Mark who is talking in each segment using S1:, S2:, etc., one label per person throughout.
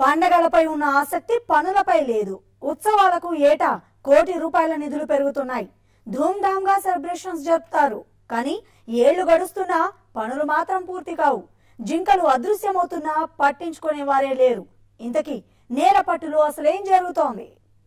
S1: పండగలపై ఉన్న ఆసక్తి పనులపై లేదు ఉత్సవాలకు ఏటా కోటి రూపాయల నిధులు పెరుగుతున్నాయి ధూమ్ధామ్గా సెలబ్రేషన్స్ జరుపుతారు కానీ ఏళ్లు గడుస్తున్నా పనులు మాత్రం పూర్తి కావు జింకలు అదృశ్యమవుతున్నా పట్టించుకునే వారే లేరు ఇంతకీ నేల పట్టులో అసలేం జరుగుతోంది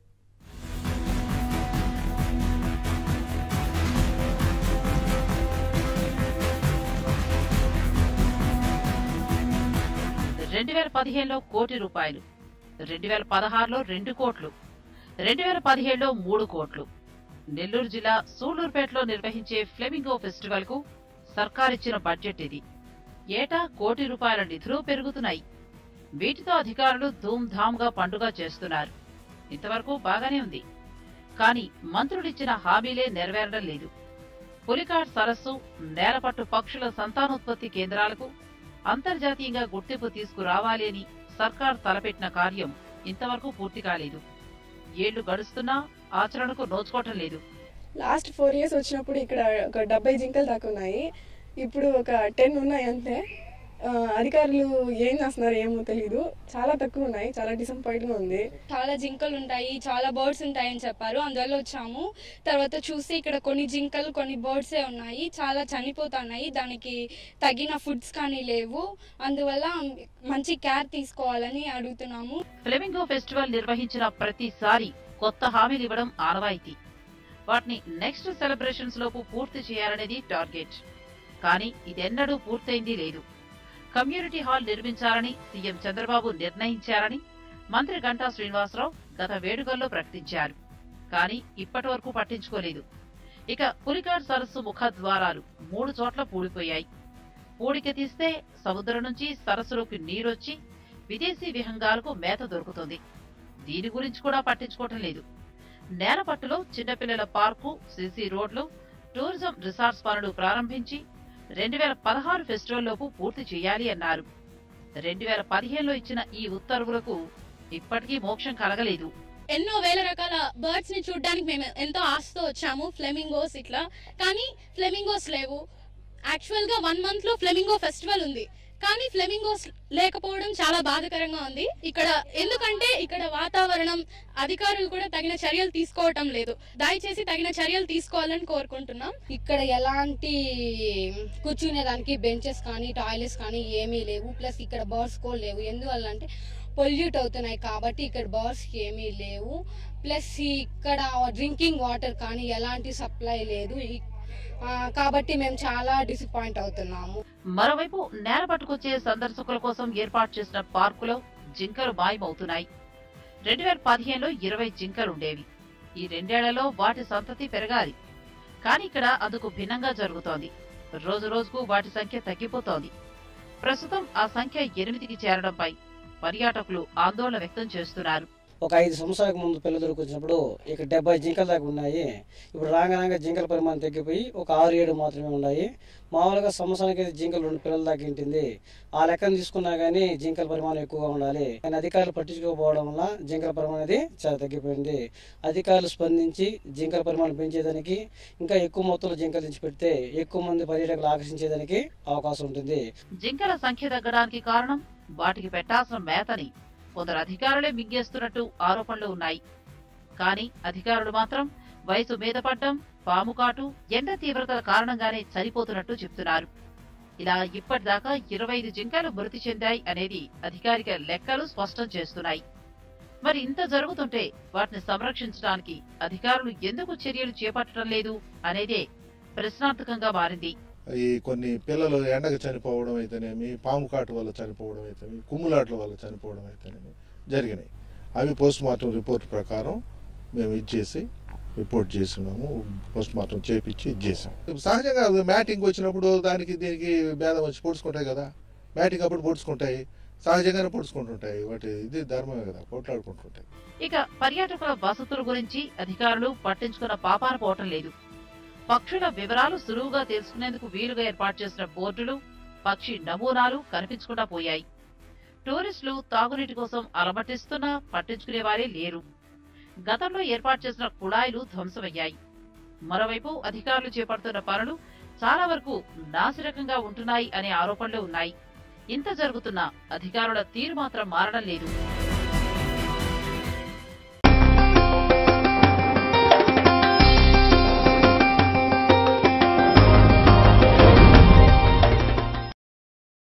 S2: రెండు వేల పదిహేనులో కోటి రూపాయలు రెండు వేల పదహారులో రెండు కోట్లు రెండు వేల పదిహేడులో మూడు కోట్లు నెల్లూరు జిల్లా సూళ్లూరుపేటలో నిర్వహించే ఫ్లెమింగో ఫెస్టివల్ కు సర్కారిచ్చిన బడ్జెట్ ఇది ఏటా కోటి రూపాయల నిధులు పెరుగుతున్నాయి వీటితో అధికారులు ధూమ్ ధామ్ గా పండుగ చేస్తున్నారు ఇంతవరకు బాగానే ఉంది కానీ మంత్రులిచ్చిన హామీలే నెరవేరడం లేదు పులికాట్ సరస్సు నేలపట్టు పక్షుల సంతానోత్పత్తి కేంద్రాలకు అంతర్జాతీయంగా గుర్తింపు తీసుకురావాలి అని సర్కార్ తలపెట్టిన కార్యం ఇంతవరకు పూర్తి కాలేదు ఏళ్లు గడుస్తున్నా ఆచరణకు నోచుకోవటం లేదు
S3: లాస్ట్ ఫోర్ ఇయర్స్ వచ్చినప్పుడు ఇక్కడ ఒక డెబ్బై జింకలు దాకా ఉన్నాయి ఇప్పుడు ఒక టెన్ ఉన్నాయి అంతే ఆ, అధికారులు ఏం చేస్తున్నారు ఏమో తెలీదు చాలా తక్కువ ఉన్నాయి చాలా డిసప్పాయింట్గా ఉంది
S4: చాలా జింకలు ఉంటాయి చాలా బర్డ్స్ ఉంటాయని చెప్పారు అందువల్ల వచ్చాము తర్వాత చూస్తే ఇక్కడ కొన్ని జింకలు కొన్ని బర్డ్సే ఉన్నాయి చాలా చనిపోతున్నాయి దానికి తగిన ఫుడ్స్ కానీ లేవు అందువల్ల మంచి కేర్ తీసుకోవాలని అడుగుతున్నాము
S2: ఫ్లెమింగో ఫెస్టివల్ నిర్వహించిన ప్రతిసారి కొత్త హామీలు ఇవ్వడం ఆనవాయితీ వాటిని నెక్స్ట్ సెలబ్రేషన్స్ లోపు పూర్తి చేయాలనేది టార్గెట్ కానీ ఇదెన్నడూ పూర్తయింది లేదు కమ్యూనిటీ హాల్ నిర్మించాలని సీఎం చంద్రబాబు నిర్ణయించారని మంత్రి గంటా శ్రీనివాసరావు గత వేడుకల్లో ప్రకటించారు కానీ ఇప్పటి వరకు పట్టించుకోలేదు ఇక పులికాడ్ సరస్సు ముఖ ద్వారాలు మూడు చోట్ల పూడిపోయాయి పూడిక తీస్తే సముద్రం నుంచి సరస్సులోకి నీరొచ్చి విదేశీ విహంగాలకు మేత దొరుకుతుంది దీని గురించి కూడా పట్టించుకోవటం లేదు నేలపట్టులో చిన్నపిల్లల పార్కు సిసి రోడ్లు టూరిజం రిసార్ట్స్ పనులు ప్రారంభించి రెండు వేల పదహారు ఫెస్టివల్ లోపు పూర్తి చేయాలి అన్నారు రెండు వేల పదిహేనులో ఇచ్చిన ఈ ఉత్తర్వులకు ఇప్పటికీ మోక్షం కలగలేదు
S4: ఎన్నో వేల రకాల బర్డ్స్ ని చూడడానికి మేము ఎంతో ఆశతో వచ్చాము ఫ్లెమింగోస్ ఇట్లా కానీ ఫ్లెమింగోస్ లేవు యాక్చువల్ గా వన్ మంత్ లో ఫ్లెమింగో ఫెస్టివల్ ఉంది కానీ ఫ్లెమింగోస్ లేకపోవడం చాలా బాధాకరంగా ఉంది ఇక్కడ ఎందుకంటే ఇక్కడ వాతావరణం అధికారులు కూడా తగిన చర్యలు తీసుకోవటం లేదు దయచేసి తగిన చర్యలు తీసుకోవాలని కోరుకుంటున్నాం
S5: ఇక్కడ ఎలాంటి కూర్చునేదానికి బెంచెస్ కానీ టాయిలెట్స్ కానీ ఏమీ లేవు ప్లస్ ఇక్కడ బర్డ్స్ కూడా లేవు ఎందువల్ల అంటే పొల్యూట్ అవుతున్నాయి కాబట్టి ఇక్కడ బర్డ్స్ ఏమీ లేవు ప్లస్ ఇక్కడ డ్రింకింగ్ వాటర్ కానీ ఎలాంటి సప్లై లేదు ఈ- ఆ, కాబట్టి మేము చాలా డిసప్పాయింట్ అవుతున్నాము
S2: మరోవైపు నేల పట్టుకొచ్చే సందర్శకుల కోసం ఏర్పాటు చేసిన పార్కులో జింకలు మాయమవుతున్నాయి రెండు వేల పదిహేనులో ఇరవై జింకలుండేవి ఈ రెండేళ్లలో వాటి సంతతి పెరగాలి కానీ ఇక్కడ అందుకు భిన్నంగా జరుగుతోంది రోజు రోజుకు వాటి సంఖ్య తగ్గిపోతోంది ప్రస్తుతం ఆ సంఖ్య ఎనిమిదికి చేరడంపై పర్యాటకులు ఆందోళన వ్యక్తం చేస్తున్నారు
S6: ఒక ఐదు సంవత్సరాలకు ముందు పిల్లలు దొరికొచ్చినప్పుడు ఇక డెబ్బై జింకల దాకా ఉన్నాయి ఇప్పుడు రాగా రాగా జింకల పరిమాణం తగ్గిపోయి ఒక ఆరు ఏడు మాత్రమే ఉన్నాయి మామూలుగా సంవత్సరానికి అయితే జింకలు రెండు పిల్లల దాకా ఉంటుంది ఆ లెక్కను తీసుకున్నా కానీ జింకల పరిమాణం ఎక్కువగా ఉండాలి కానీ అధికారులు పట్టించుకోకపోవడం వల్ల జింకల పరిమాణం అనేది చాలా తగ్గిపోయింది అధికారులు స్పందించి జింకల పరిమాణం పెంచేదానికి ఇంకా ఎక్కువ మొత్తంలో జింకలు తెచ్చి పెడితే ఎక్కువ మంది పర్యాటకులు ఆకర్షించేదానికి అవకాశం ఉంటుంది
S2: జింకల సంఖ్య తగ్గడానికి కారణం వాటికి పెట్టాల్సిన మేతని కొందరు అధికారులే మింగేస్తున్నట్టు ఆరోపణలు ఉన్నాయి కానీ అధికారులు మాత్రం వయసు మీద పడ్డం పాము కాటు ఎండ తీవ్రతల కారణంగానే చనిపోతున్నట్టు చెప్తున్నారు ఇలా ఇప్పటిదాకా ఇరవై ఐదు జింకలు మృతి చెందాయి అనేది అధికారిక లెక్కలు స్పష్టం చేస్తున్నాయి మరి ఇంత జరుగుతుంటే వాటిని సంరక్షించడానికి అధికారులు ఎందుకు చర్యలు చేపట్టడం లేదు అనేదే ప్రశ్నార్థకంగా మారింది
S7: ఈ కొన్ని పిల్లలు ఎండకు చనిపోవడం అయితేనేమి పాము కాటు వల్ల చనిపోవడం అయితేనేమి కుమ్ములాట్ల వల్ల చనిపోవడం అయితేనేమి జరిగినాయి అవి పోస్ట్ మార్టం రిపోర్ట్ ప్రకారం మేము ఇచ్చేసి రిపోర్ట్ చేసినాము పోస్ట్ మార్టం చేపించి ఇచ్చేసాం సహజంగా మ్యాటింగ్ వచ్చినప్పుడు దానికి దీనికి భేదం వచ్చి పొడుచుకుంటాయి కదా మ్యాటింగ్ అప్పుడు పొడుచుకుంటాయి సహజంగానే పొడుచుకుంటుంటాయి వాటి ఇది ధర్మమే కదా కొట్లాడుకుంటుంటాయి
S2: ఇక పర్యాటకుల వసతుల గురించి అధికారులు పట్టించుకున్న పాపాన పోవటం లేదు పక్షుల వివరాలు సులువుగా తెలుసుకునేందుకు వీలుగా ఏర్పాటు చేసిన బోర్డులు పక్షి నమూనాలు కనిపించకుండా పోయాయి టూరిస్టులు తాగునీటి కోసం అలమటిస్తున్నా పట్టించుకునే వారే లేరు గతంలో ఏర్పాటు చేసిన కుళాయిలు ధ్వంసమయ్యాయి మరోవైపు అధికారులు చేపడుతున్న పనులు చాలా వరకు నాసిరకంగా ఉంటున్నాయి అనే ఆరోపణలు ఉన్నాయి ఇంత జరుగుతున్నా అధికారుల తీరు మాత్రం మారడం లేదు